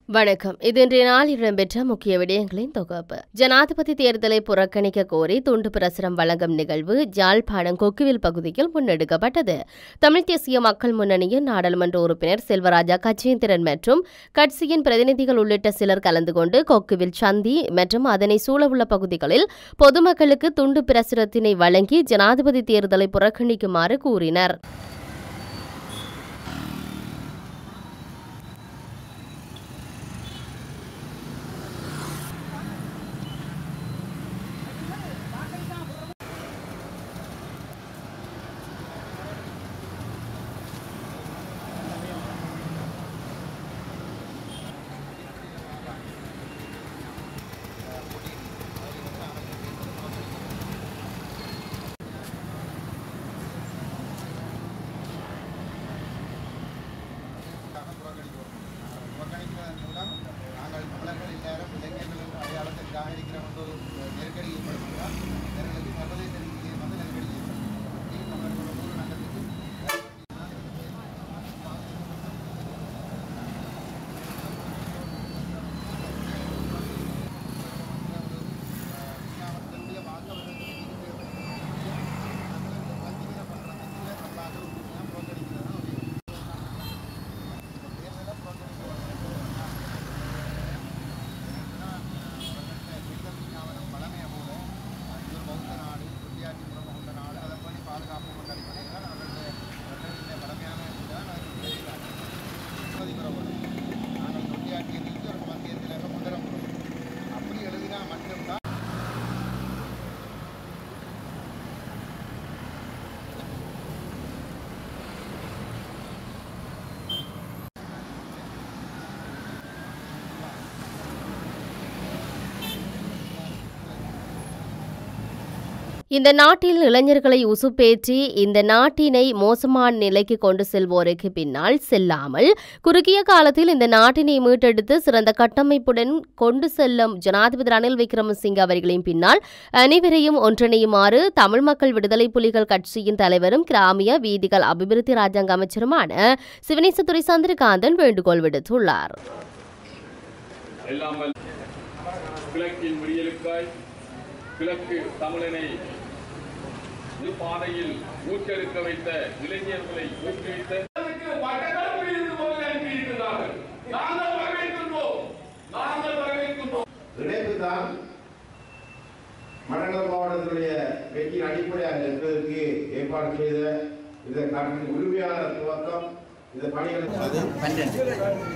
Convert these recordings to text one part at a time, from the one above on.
வணக்கம் இது இன்றைய நாள் இடம்பெற்ற முக்கிய விடயங்களின் தொகுப்பு ஜனாதிபதி தேர்தலை புறக்கணிக்க கோரி துண்டு பிரசுரம் வழங்கும் நிகழ்வு ஜாழ்ப்பாணம் கொக்குவில் பகுதியில் முன்னெடுக்கப்பட்டது தமிழ் தேசிய மக்கள் முன்னணியின் நாடாளுமன்ற உறுப்பினர் செல்வராஜா கச்சேந்திரன் மற்றும் கட்சியின் பிரதிநிதிகள் உள்ளிட்ட சிலர் கலந்து கொண்டு கொக்குவில் சந்தி மற்றும் அதனை சூழவுள்ள பகுதிகளில் பொதுமக்களுக்கு துண்டு பிரசுரத்தினை வழங்கி ஜனாதிபதி தேர்தலை புறக்கணிக்குமாறு கூறினர் புறக்கணிப்பதன் மூலம் நாங்கள் தமிழர்கள் எல்லாரும் இளைஞர்களும் அடையாளத்திற்காக இருக்கிறோம் என்ற ஒரு நெருக்கடி ஏற்படுத்தினால் இவர்களுக்கு சர்வதேச ரீதியில் வந்து நெருக்கடி ஏற்படும் தமிழர்களோட ஊர் நகரத்துக்கு அப்படி எழுதினா மட்டும்தான் இந்த நாட்டில் இளைஞர்களை உசுப்பேற்றி இந்த நாட்டினை மோசமான நிலைக்கு கொண்டு செல்வோருக்கு பின்னால் செல்லாமல் குறுகிய காலத்தில் இந்த நாட்டினை மீட்டெடுத்து சிறந்த கட்டமைப்புடன் கொண்டு செல்லும் ஜனாதிபதி ரணில் விக்ரமசிங்க அவர்களின் பின்னால் அனைவரையும் ஒன்றிணையுமாறு தமிழ் மக்கள் விடுதலை புலிகள் கட்சியின் தலைவரும் கிராமிய வீதிகள் அபிவிருத்தி ராஜாங்க அமைச்சருமான சிவனேசத்துறை சந்திரகாந்தன் வேண்டுகோள் விடுத்துள்ளார் எல்லாம் வல்ல கிழக்கின் விடியலுக்காய் கிழக்கு தமிழனை இந்த பாதையில் ஊற்றெடுக்க வைத்த இளைஞர்களை ஊக்குவித்த வடகிழப்பில் இருந்து போய் அனுப்பியிருக்கிறார்கள் நாங்கள் வரவேற்கின்றோம் நாங்கள் வரவேற்கின்றோம் இணைப்பு தான் மடநகர் மாவட்டத்துடைய வெற்றியின் அடிப்படையாக இருப்பதற்கு ஏற்பாடு செய்த இந்த கணக்கின் உரிமையான துவக்கம் இந்த பணிகளை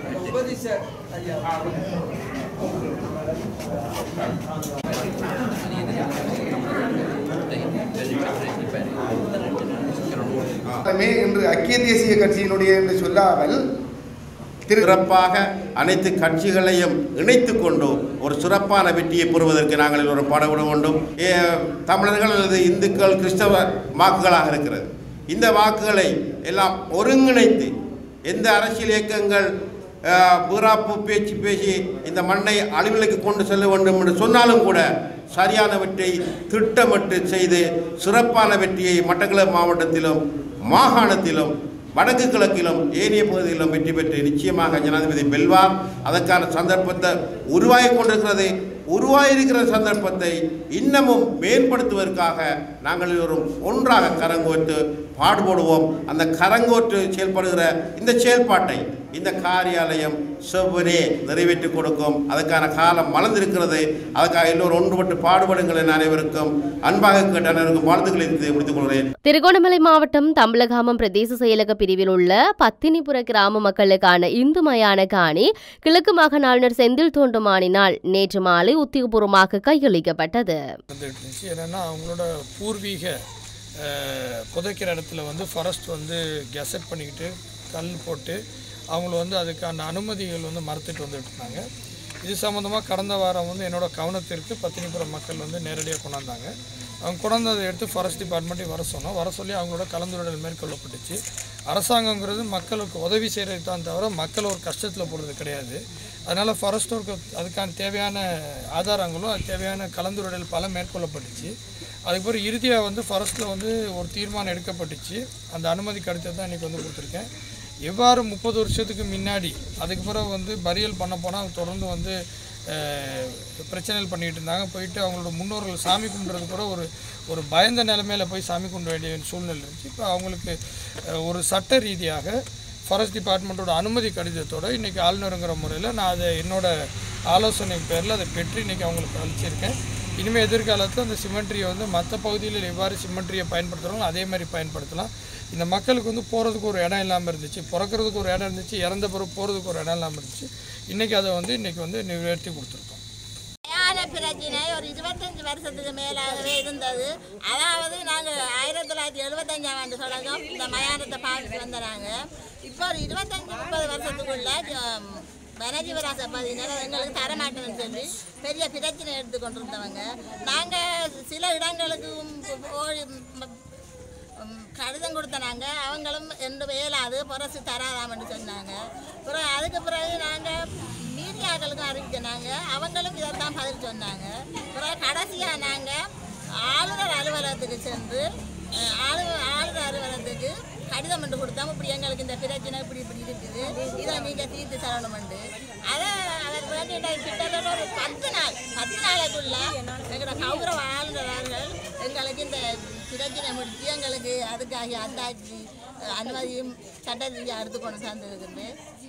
மே இன்று ஐக்கிய தேசிய கட்சியினுடைய என்று சொல்லாமல் திரு சிறப்பாக அனைத்து கட்சிகளையும் இணைத்துக் கொண்டு ஒரு சிறப்பான வெற்றியை பெறுவதற்கு நாங்கள் ஒரு பாடுபட வேண்டும் ஏ, தமிழர்கள் அல்லது இந்துக்கள் கிறிஸ்தவ வாக்குகளாக இருக்கிறது இந்த வாக்குகளை எல்லாம் ஒருங்கிணைத்து எந்த அரசியல் இயக்கங்கள் அஹ், வீராப்பு பேச்சு பேசி இந்த மண்ணை அழிவுகளுக்கு கொண்டு செல்ல வேண்டும் என்று சொன்னாலும் கூட சரியானவற்றை திட்டமிட்டு செய்து சிறப்பான வெற்றியை மட்டக்களப்பு மாவட்டத்திலும் மாகாணத்திலும் வடக்கு கிழக்கிலும் ஏனைய பகுதிகளிலும் வெற்றி பெற்று நிச்சயமாக ஜனாதிபதி வெல்வார் அதற்கான சந்தர்ப்பத்தை உருவாகி கொண்டிருக்கிறது உருவாகியிருக்கிற சந்தர்ப்பத்தை இன்னமும் மேம்படுத்துவதற்காக நாங்கள் எல்லோரும் ஒன்றாக கரங்கோட்டு பாடுபடுவோம் அந்த கரங்கோட்டு செயல்படுகிற இந்த செயல்பாட்டை இந்த காரியாலயம் செவ்வனே நிறைவேற்றி கொடுக்கும் அதற்கான காலம் மலர்ந்திருக்கிறது அதுக்காக எல்லோரும் ஒன்றுபட்டு பாடுபடுங்கள் என அனைவருக்கும் அன்பாக கேட்ட அனைவருக்கும் வாழ்த்துக்களை தெரிவித்துக் முடித்துக் கொள்கிறேன் திருகோணமலை மாவட்டம் தம்பலகாமம் பிரதேச செயலக பிரிவில் உள்ள பத்தினிபுர கிராம மக்களுக்கான இந்து மயான காணி கிழக்கு மாகாண ஆளுநர் செந்தில் தோண்டுமானினால் நேற்று மாலை உத்தியோகபூர்வமாக கையளிக்கப்பட்டது வந்துட்டு இருந்துச்சு என்னென்னா அவங்களோட பூர்வீக அஹ், புதைக்கிற இடத்துல வந்து ஃபாரஸ்ட் வந்து கெசட் பண்ணிக்கிட்டு கல் போட்டு அவங்கள வந்து அதுக்கான அனுமதிகள் வந்து மறுத்துட்டு வந்துட்டு இருந்தாங்க இது சம்மந்தமாக கடந்த வாரம் வந்து என்னோட கவனத்திற்கு பத்தினிபுரம் மக்கள் வந்து நேரடியாக கொண்டாந்தாங்க அவங்க கொண்டாந்து அதை எடுத்து ஃபாரஸ்ட் டிபார்ட்மெண்ட்டையும் வர சொன்னோம் வர சொல்லி அவங்களோட கலந்துரையாடல் மேற்கொள்ளப்பட்டுச்சு அரசாங்கங்கிறது மக்களுக்கு உதவி செய்கிறது தான் தவிர மக்களை ஒரு கஷ்டத்தில் போடுறது கிடையாது அதனால் ஃபாரஸ்டோருக்கு அதுக்கான தேவையான ஆதாரங்களும் அது தேவையான கலந்துரையாடல் பல மேற்கொள்ளப்பட்டுச்சு அதுக்கு பிறகு இறுதியாக வந்து ஃபாரஸ்ட்டில் வந்து ஒரு தீர்மானம் எடுக்கப்பட்டுச்சு அந்த அனுமதிக்கு அடுத்தது தான் இன்றைக்கி வந்து கொடுத்துருக்கேன் எவ்வாறு முப்பது வருஷத்துக்கு முன்னாடி அதுக்கு பிறகு வந்து பரியல் பண்ண போனால் தொடர்ந்து வந்து அஹ், பிரச்சனைகள் பண்ணிகிட்டு இருந்தாங்க போயிட்டு அவங்களோட முன்னோர்கள் சாமி கும்பிட்றது கூட ஒரு ஒரு பயந்த நிலைமையில போய் சாமி கும்பிட வேண்டிய சூழ்நிலை இருந்துச்சு இப்போ அவங்களுக்கு அஹ், ஒரு சட்ட ரீதியாக ஃபாரஸ்ட் டிபார்ட்மெண்ட்டோட அனுமதி கடிதத்தோட இன்றைக்கி ஆளுநருங்கிற முறையில் நான் அதை என்னோட ஆலோசனை பேரில் அதை பெற்று இன்றைக்கி அவங்களுக்கு அளிச்சிருக்கேன் இனிமேல் எதிர்காலத்தில் அந்த சிமெண்ட்ரியை வந்து மற்ற பகுதிகளில் எவ்வாறு சிமெண்ட்ரியை பயன்படுத்துகிறாங்களோ அதே மாதிரி பயன்படுத்தலாம் இந்த மக்களுக்கு வந்து போகிறதுக்கு ஒரு இடம் இல்லாமல் இருந்துச்சு பிறக்கிறதுக்கு ஒரு இடம் இருந்துச்சு இறந்த பிறகு போகிறதுக்கு ஒரு இடம் இல்லாமல் இருந்துச்சு இன்றைக்கி அதை வந்து இன்றைக்கி வந்து நிறைவேற்றி கொடுத்துருக்கோம் மயான பிரச்சனை ஒரு இருபத்தஞ்சு வருஷத்துக்கு மேலாகவே இருந்தது அதாவது நாங்கள் ஆயிரத்தி தொள்ளாயிரத்தி எழுபத்தஞ்சாம் ஆண்டு தொடங்கும் இந்த மயானத்தை பார்த்து வந்தாங்க இப்போ ஒரு இருபத்தஞ்சு முப்பது வருஷத்துக்குள்ள ஆம், வனஜீவராச பதினர் எங்களுக்கு தரமாட்டோம்னு சொல்லி பெரிய பிரச்சனை எடுத்து கொண்டிருந்தவங்க நாங்கள் சில இடங்களுக்கு போய் ம- ம், கடிதம் கொடுத்தனாங்க அவங்களும் ரெண்டு இயலாது புரசு தராதாமன்னு சொன்னாங்க அப்புறம் அதுக்கு பிறகு நாங்கள் மீடியாக்களுக்கும் அறிவிச்சனாங்க அவங்களும் இதைத்தான் பதில் சொன்னாங்க அப்புறம் கடைசியாக நாங்கள் ஆளுநர் அலுவலகத்துக்கு சென்று அஹ், ஆளு ஆளுநர் அலுவலகத்துக்கு கடிதம் பண்ணி கொடுத்தோம் இப்படி எங்களுக்கு இந்த பிரச்சனை இப்படி இப்படி இருக்குது இதை நீங்கள் தீர்த்து தரணுமெண்டு அதை அவர் வேண்டிய கிட்டத்தட்ட ஒரு பத்து நாள் பத்து நாளைக்குள்ள எங்களோட கௌரவ ஆளுநர் அவர்கள் எங்களுக்கு இந்த பிரச்சனை முடித்து எங்களுக்கு அதுக்காக அந்தாட்சி அஹ், அனுமதியும் சட்ட ரீதியாக எடுத்துக்கொண்டு தந்திருக்குது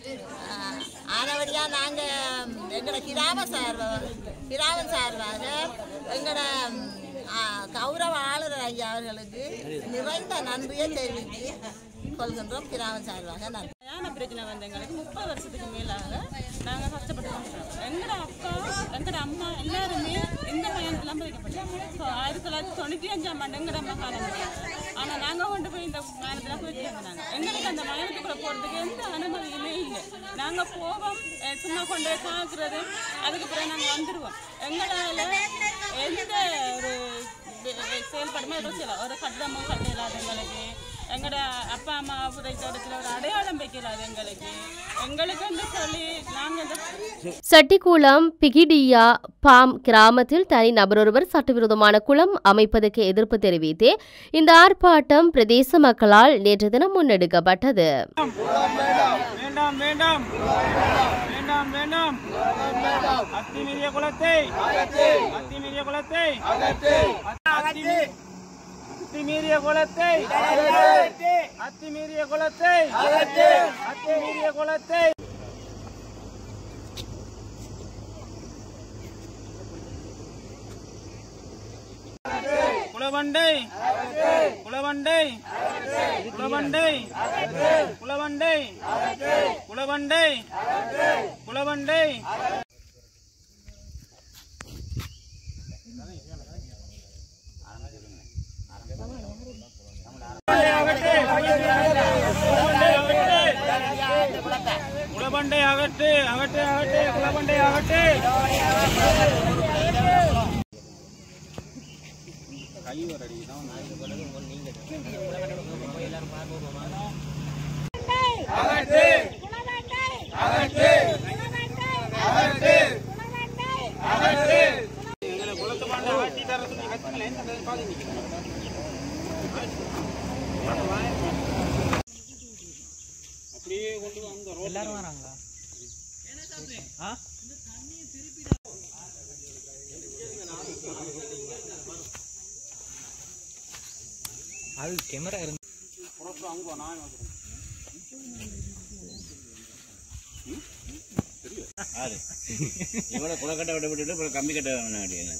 ஆனபடியாக நாங்கள் எங்களோட கிராம சார்பாக கிராமம் சார்பாக எங்களோட ம், ஆ, கௌரவ ஆளுநர் ஐயா அவர்களுக்கு நிறைந்த நன்றியை தெரிவித்து கொள்கின்றோம் கிராம சார்பாக நன்றி கல்யாண பிரச்சனை வந்த எங்களுக்கு முப்பது வருஷத்துக்கு மேலாக நாங்கள் கஷ்டப்பட்டு வந்துட்டோம் எங்களோட அப்பா எங்களோட அம்மா எல்லாருமே இந்த மயானத்தெல்லாம் பதிக்கப்பட்டோம் ஸோ ஆயிரத்தி தொள்ளாயிரத்தி தொண்ணூற்றி அஞ்சாம் ஆண்டு எங்களோட அம்மா காலம் ஆனால் நாங்கள் கொண்டு போய் இந்த மயானத்தில் போய் இருந்தாங்க எங்களுக்கு அந்த மயானத்துக்குள்ள போகிறதுக்கு எந்த அனுமதியுமே இல்லை நாங்கள் போவோம் அஹ் சும்மா கொண்டு போய் பார்க்குறது அதுக்கு பிறகு நாங்கள் வந்துடுவோம் எங்களால் எந்த ஒரு செயல்படுமே எதுவும் செய்யலாம் ஒரு கட்டடமும் கட்ட இல்லாத எங்களுக்கு எங்களோட அப்பா அம்மா புதைத்த இடத்துல ஒரு அடையாளம் வைக்கலாது எங்களுக்கு எங்களுக்குன்னு சொல்லி நாங்கள் இந்த சட்டிக்குளம் பிகிடியா பாம் கிராமத்தில் தனி நபரொருவர் சட்டவிரோதமான குளம் அமைப்பதற்கு எதிர்ப்பு தெரிவித்தே இந்த ஆர்ப்பாட்டம் பிரதேச மக்களால் நேற்று தினம் முன்னெடுக்கப்பட்டது வேண்டாம் வேண்டாம் வேண்டாம் வேண்டாம் அத்திமீறிய குலத்தை அத்திமீறிய குலத்தை அத்திமீ- அத்திமீறிய குலத்தை அத்திமீறிய குலத்தை அத்திமீறிய குலத்தை குலவண்டை குலவண்டை குலவண்டை குலவண்டை குலவண்டை குலவண்டை குலபண்டை அகட்டு அகட்டு அகட்டு குலபண்டை அகட்டு அகட்டு அகட்டு அகட்டு அகட்டு எங்களை குளத்து பாண்டை ஆட்டி தரத்துக்கு கத்துக்கல என்ன பாதுங்க அப்படியே கொண்டு வந்து எல்லாரும் வராங்களா ஆ அது கேமரா இருந்து அங்க நான் இவனை குளக்கட்டை விட்டு விட்டுட்டு அப்புறம் கம்பி கட்ட வேணும் அப்படின்னு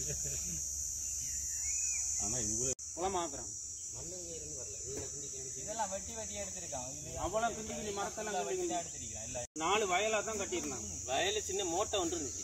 குளமாக்குறான் இதெல்லாம் வெட்டி வெட்டி எடுத்திருக்கான் அவ்வளவு குஞ்சு குஞ்சு மரத்தெல்லாம் குஞ்சு குஞ்சு எடுத்திருக்கான் இல்ல நாலு வயலா தான் கட்டியிருந்தாங்க வயல சின்ன மோட்டை ஒன்று இருந்துச்சு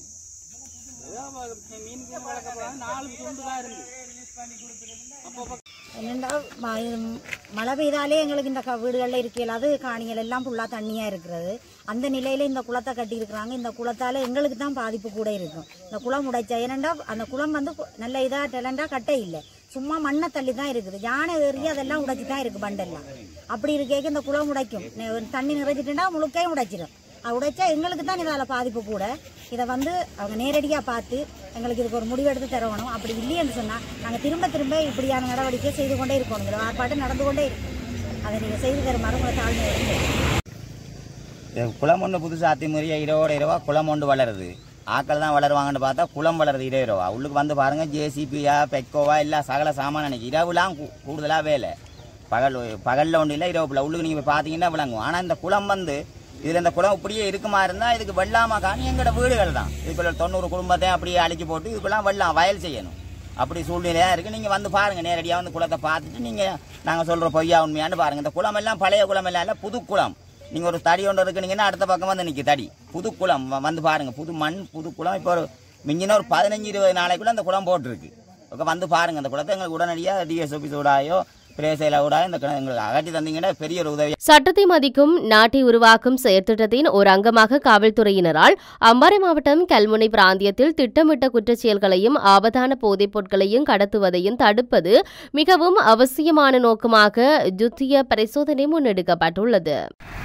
மீன் மீன் வளர்க்கப்படாது நாலு துண்டு தான் இருந்து என்னென்னா ம- மழை பெய்தாலே எங்களுக்கு இந்த க- வீடுகளில் இருக்கலாது காணிகள் எல்லாம் ஃபுல்லாக தண்ணியாக இருக்கிறது அந்த நிலையில் இந்த குளத்தை கட்டியிருக்கிறாங்க இந்த குளத்தால் எங்களுக்கு தான் பாதிப்பு கூட இருக்கும் இந்த குளம் உடைச்சா ஏனெண்டா அந்த குளம் வந்து கு- நல்ல இதாக டெலண்டாக கட்டே இல்லை சும்மா மண்ணை தள்ளி தான் இருக்குது யானை ஏறி அதெல்லாம் உடைச்சி தான் இருக்குது பண்டெல்லாம் அப்படி இருக்கேக்கு இந்த குளம் உடைக்கும் நெ- தண்ணி நிறைஞ்சிட்டுன்னா முழுக்கையும் உடைச்சிடும் அது உடைச்சா எங்களுக்கு தான் இதால் பாதிப்பு கூட இதை வந்து அவங்க நேரடியாக பார்த்து எங்களுக்கு இதுக்கு ஒரு முடிவெடுத்து தரணும் அப்படி இல்லைன்னு சொன்னால் நாங்கள் திரும்ப திரும்ப இப்படியான நடவடிக்கை செய்து கொண்டே இருக்கணும் இதில் ஆர்ப்பாட்டம் நடந்து கொண்டே இருக்கும் அதை நீங்கள் செய்து தருமாறு உங்களை தாழ்மை இது குளம் ஒன்று புதுசாக அத்திமுறையாக இரவோட இரவா குளம் ஒன்று வளருது ஆக்கள் தான் வளருவாங்கன்னு பார்த்தா குளம் வளருது இரவு இரவா உள்ளுக்கு வந்து பாருங்கள் ஜேசிபியா பெக்கோவா எல்லா சகல சாமான அன்னைக்கு இரவுலாம் கூ- கூடுதலா வேலை பகல் பகலில் ஒன்று இல்லை இரவு உள்ளுக்கு நீங்கள் போய் பார்த்தீங்கன்னா விளங்கும் ஆனால் இந்த குளம் வந்து இதில் இந்த குளம் இப்படியே இருக்குமா இருந்தால் இதுக்கு வெள்ளாம காணி எங்களோட வீடுகள் தான் இதுக்குள்ள தொண்ணூறு குடும்பத்தையும் அப்படியே அழிச்சு போட்டு இதுக்குலாம் வெள்ளம் வயல் செய்யணும் அப்படி சூழ்நிலையாக இருக்குது நீங்கள் வந்து பாருங்கள் நேரடியாக வந்து குளத்தை பார்த்துட்டு நீங்கள் நாங்கள் சொல்கிற பொய்யா உண்மையான்னு பாருங்கள் இந்த குளம் எல்லாம் பழைய குளம் எல்லாம் இல்லை புது குளம் நீங்கள் ஒரு தடி ஒன்று இருக்குனீங்கன்னா அடுத்த பக்கம் வந்து நிற்கி தடி புது குளம் வ- வந்து பாருங்கள் புது மண் புது குளம் இப்போ ஒரு மிஞ்சின ஒரு பதினஞ்சு இருபது நாளைக்குள்ள அந்த குளம் போட்டிருக்கு ஓகே வந்து பாருங்கள் அந்த குளத்தை எங்களுக்கு உடனடியாக டிஎஸ் ஆஃபீஸ் ஊடாயோ பிரேசையில் ஊடாயோ இந்த குளம் எங்களுக்கு அகட்டி தந்தீங்கன்னா பெரிய ஒரு உதவி சட்டத்தை மதிக்கும் நாட்டை உருவாக்கும் செயற்திட்டத்தின் ஒரு அங்கமாக காவல்துறையினரால் அம்பாறை மாவட்டம் கல்முனை பிராந்தியத்தில் திட்டமிட்ட குற்றச் செயல்களையும் ஆபத்தான போதைப் பொருட்களையும் கடத்துவதையும் தடுப்பது மிகவும் அவசியமான நோக்கமாக ஜுத்திய பரிசோதனை முன்னெடுக்கப்பட்டுள்ளது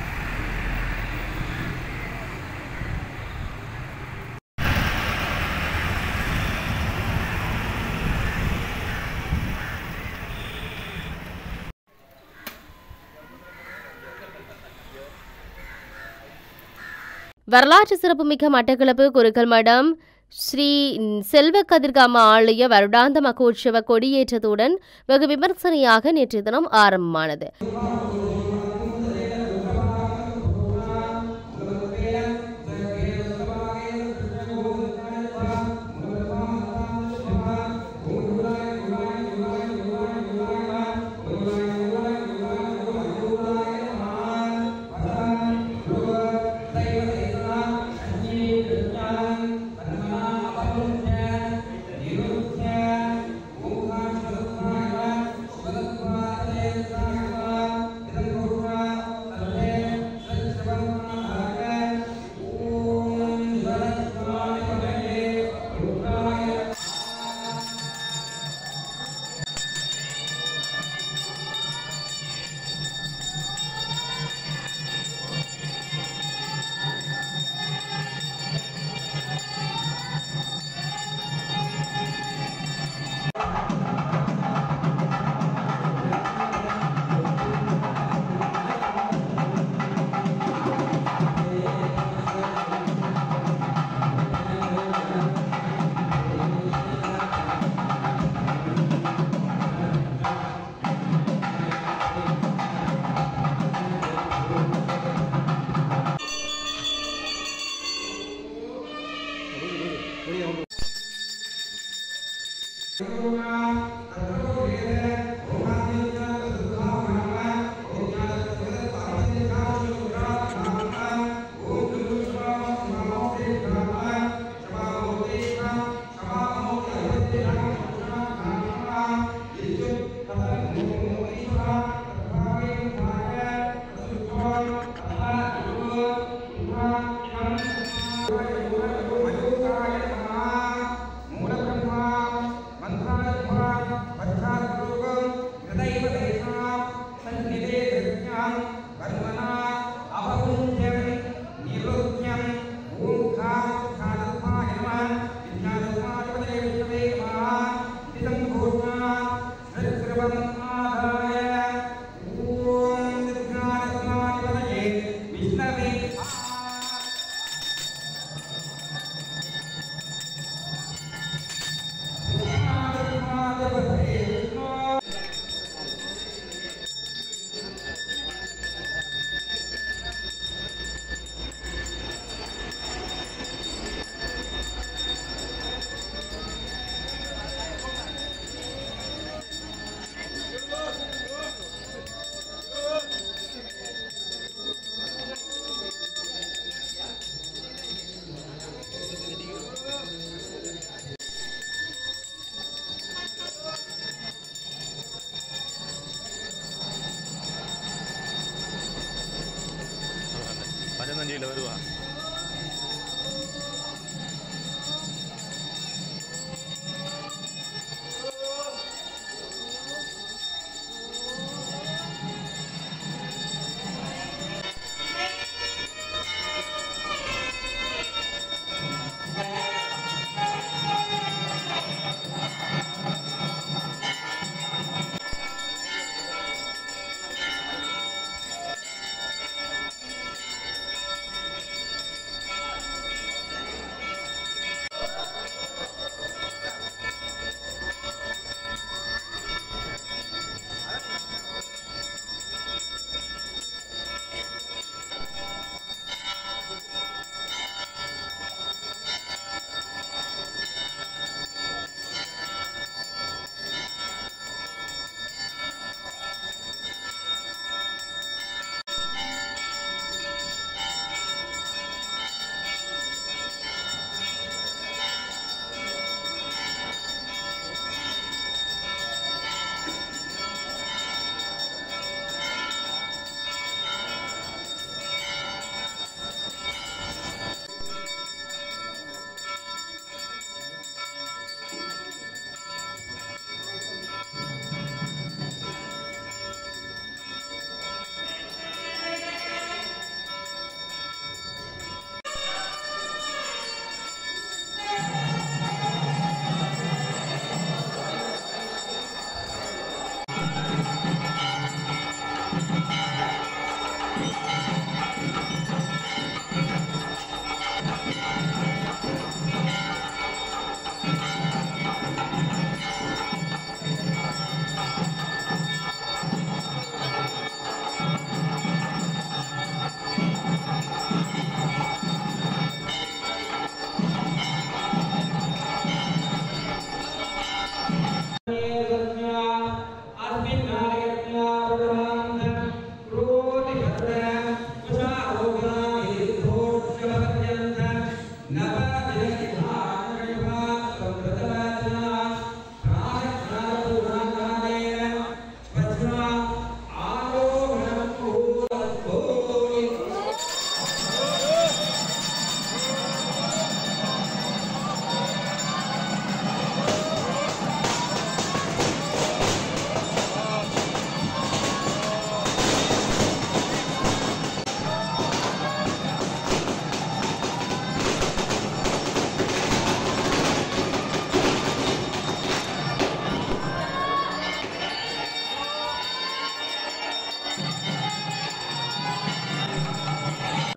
வரலாற்று சிறப்புமிக்க மட்டக்களப்பு குருக்கள் மடம் ஸ்ரீ செல்வ கதிர்காம ஆலய வருடாந்த மகோற்சவ கொடியேற்றத்துடன் வெகு விமர்சனையாக நேற்றைய தினம் ஆரம்பமானது பதினஞ்சில் வருவா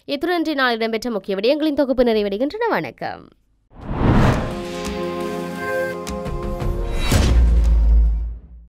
இத்துடன் இன்றைய நாள் இடம்பெற்ற முக்கிய விடயங்களின் தொகுப்பு நிறைவடைகின்றன வணக்கம்